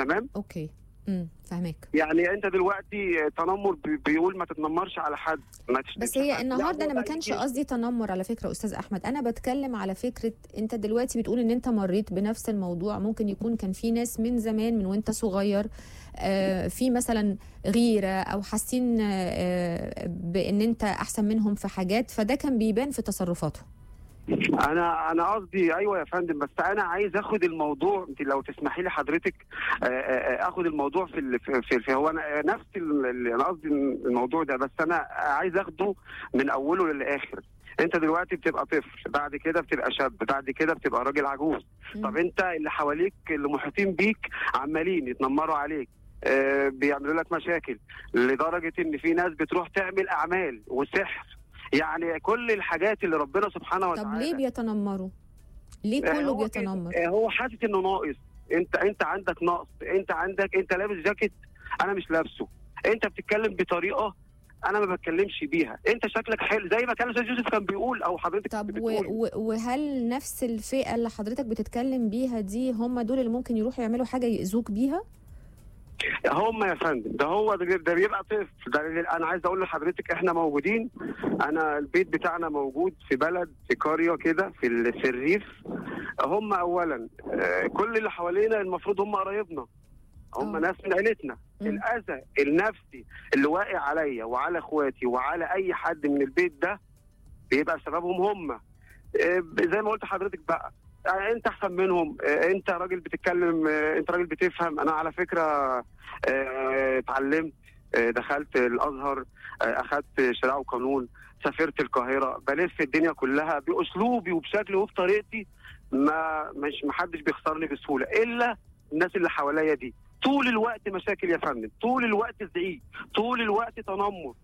تمام اوكي امم فاهمك يعني انت دلوقتي تنمر بي- بيقول ما تتنمرش على حد ما تشتمش بس هي حد. النهارده لا، انا ما هو كانش بقى قصدي تنمر على فكره استاذ احمد انا بتكلم على فكره انت دلوقتي بتقول ان انت مريت بنفس الموضوع ممكن يكون كان في ناس من زمان من وانت صغير آه، في مثلا غيره او حاسين آه، بان انت احسن منهم في حاجات فده كان بيبان في تصرفاتهم انا انا قصدي ايوه يا فندم بس انا عايز اخد الموضوع انت لو تسمحي لي حضرتك آه، آه، اخد الموضوع في ال- في, في, في هو انا نفس ال- ال- انا قصدي الموضوع ده بس انا عايز اخده من اوله للاخر انت دلوقتي بتبقى طفل بعد كده بتبقى شاب بعد كده بتبقى راجل عجوز طب انت اللي حواليك اللي محيطين بيك عمالين يتنمروا عليك آه، بيعملوا لك مشاكل لدرجه ان في ناس بتروح تعمل اعمال وسحر يعني كل الحاجات اللي ربنا سبحانه طب وتعالى ليه بيتنمروا ليه آه، كله هو بيتنمر كده. آه، هو حاسس انه ناقص انت انت عندك نقص انت عندك انت لابس جاكيت انا مش لابسه انت بتتكلم بطريقه انا ما بتكلمش بيها انت شكلك حلو زي ما كان الاستاذ يوسف كان بيقول او حضرتك طب كنت و بتقولي. و وهل نفس الفئه اللي حضرتك بتتكلم بيها دي هم دول اللي ممكن يروحوا يعملوا حاجه يأذوك بيها هم يا فندم ده هو ده, بي- ده بيبقى طفل ده انا عايز اقول لحضرتك احنا موجودين انا البيت بتاعنا موجود في بلد في قريه كده في ال- في الريف هم اولا آه، كل اللي حوالينا المفروض هم قرايبنا هم آه. ناس من عيلتنا مم. الاذى النفسي اللي واقع عليا وعلى اخواتي وعلى اي حد من البيت ده بيبقى سببهم هم آه، زي ما قلت لحضرتك بقى آه، انت احسن منهم آه، انت راجل بتتكلم آه، انت راجل بتفهم انا على فكره آه، اتعلمت آه، دخلت الازهر آه، اخدت شريعه وقانون سافرت القاهره بلف الدنيا كلها باسلوبي وبشكلي وبطريقتي ما مش محدش بيخسرني بسهوله الا الناس اللي حواليا دي طول الوقت مشاكل يا فندم طول الوقت زعيق طول الوقت تنمر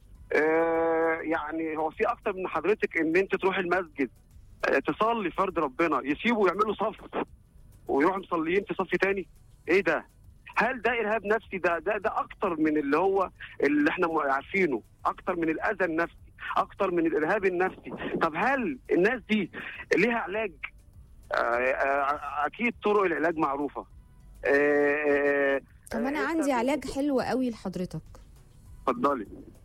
آه يعني هو في اكتر من حضرتك ان انت تروح المسجد آه تصلي فرض ربنا يسيبوا يعملوا صف ويروحوا مصليين في صف تاني ايه ده هل ده ارهاب نفسي ده ده ده اكتر من اللي هو اللي احنا عارفينه اكتر من الاذى النفسي اكتر من الارهاب النفسي طب هل الناس دي ليها علاج آه آه اكيد طرق العلاج معروفه آه آه طب انا آه، عندي أنت- علاج حلو قوي لحضرتك اتفضلي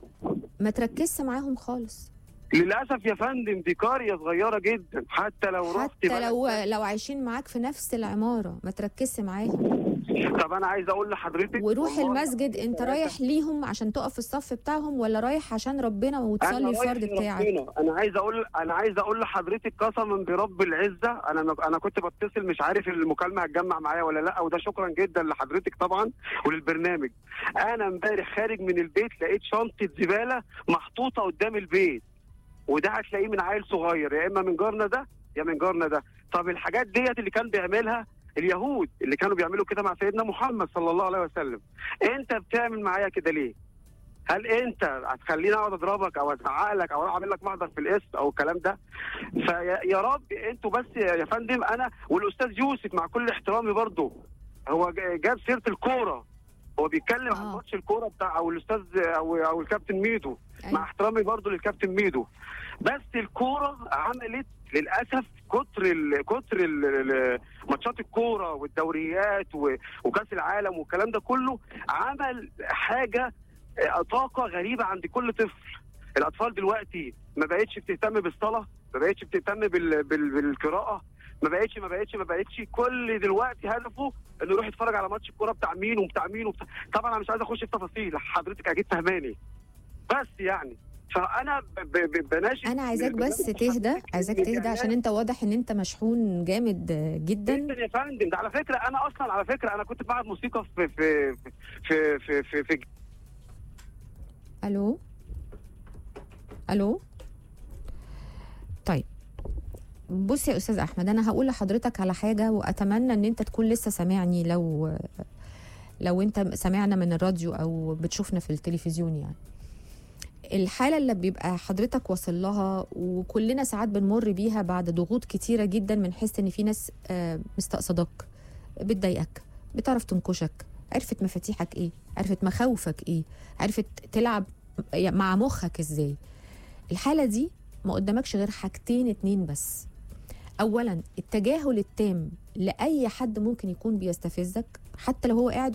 ما تركزش معاهم خالص للاسف يا فندم دي قريه صغيره جدا حتى لو رحت حتى بلد لو لو عايشين معاك في نفس العماره ما تركزش معاهم طب انا عايز اقول لحضرتك وروح والله المسجد انت رايح ليهم عشان تقف في الصف بتاعهم ولا رايح عشان ربنا أنا وتصلي رايح الفرض لربنا. بتاعك انا عايز اقول انا عايز اقول لحضرتك قسما برب العزه انا انا كنت بتصل مش عارف المكالمه هتجمع معايا ولا لا وده شكرا جدا لحضرتك طبعا وللبرنامج انا امبارح خارج من البيت لقيت شنطه زباله محطوطه قدام البيت وده هتلاقيه من عيل صغير يا اما من جارنا ده يا من جارنا ده طب الحاجات ديت اللي كان بيعملها اليهود اللي كانوا بيعملوا كده مع سيدنا محمد صلى الله عليه وسلم انت بتعمل معايا كده ليه هل انت هتخليني اقعد اضربك او ازعق لك او اعمل لك محضر في القسط او الكلام ده فيا يا رب انتوا بس يا فندم انا والاستاذ يوسف مع كل احترامي برضه هو جا- جاب سيره الكوره هو بيتكلم عن آه. ماتش الكوره بتاع او الاستاذ او او الكابتن ميدو مع أيوة. احترامي برضه للكابتن ميدو بس الكوره عملت للاسف كتر ال كتر ال- ال- ماتشات الكوره والدوريات و- وكاس العالم والكلام ده كله عمل حاجه آه، طاقه غريبه عند كل طفل الاطفال دلوقتي ما بقتش بتهتم بالصلاه ما بقتش بتهتم بال... بال... بالقراءه ما بقتش ما بقتش ما بقتش كل دلوقتي هدفه انه يروح يتفرج على ماتش الكوره بتاع مين وبتاع مين وبتاع... طبعا انا مش عايز اخش في تفاصيل حضرتك اكيد فهماني بس يعني فانا ب... ب... ب... بناشد انا عايزاك بس تهدى عايزاك تهدى عشان انت واضح ان انت مشحون جامد جدا جدا يا فندم ده على فكره انا اصلا على فكره انا كنت بعد موسيقى في في في في في, في الو الو طيب بص يا استاذ احمد انا هقول لحضرتك على حاجه واتمنى ان انت تكون لسه سامعني لو لو انت سامعنا من الراديو او بتشوفنا في التلفزيون يعني الحاله اللي بيبقى حضرتك واصل لها وكلنا ساعات بنمر بيها بعد ضغوط كتيره جدا من حيث ان في ناس آه، مستقصدك بتضايقك بتعرف تنكشك عرفت مفاتيحك ايه عرفت مخاوفك ايه عرفت تلعب مع مخك ازاي الحاله دي ما قدامكش غير حاجتين اتنين بس اولا التجاهل التام لاي حد ممكن يكون بيستفزك حتى لو هو قاعد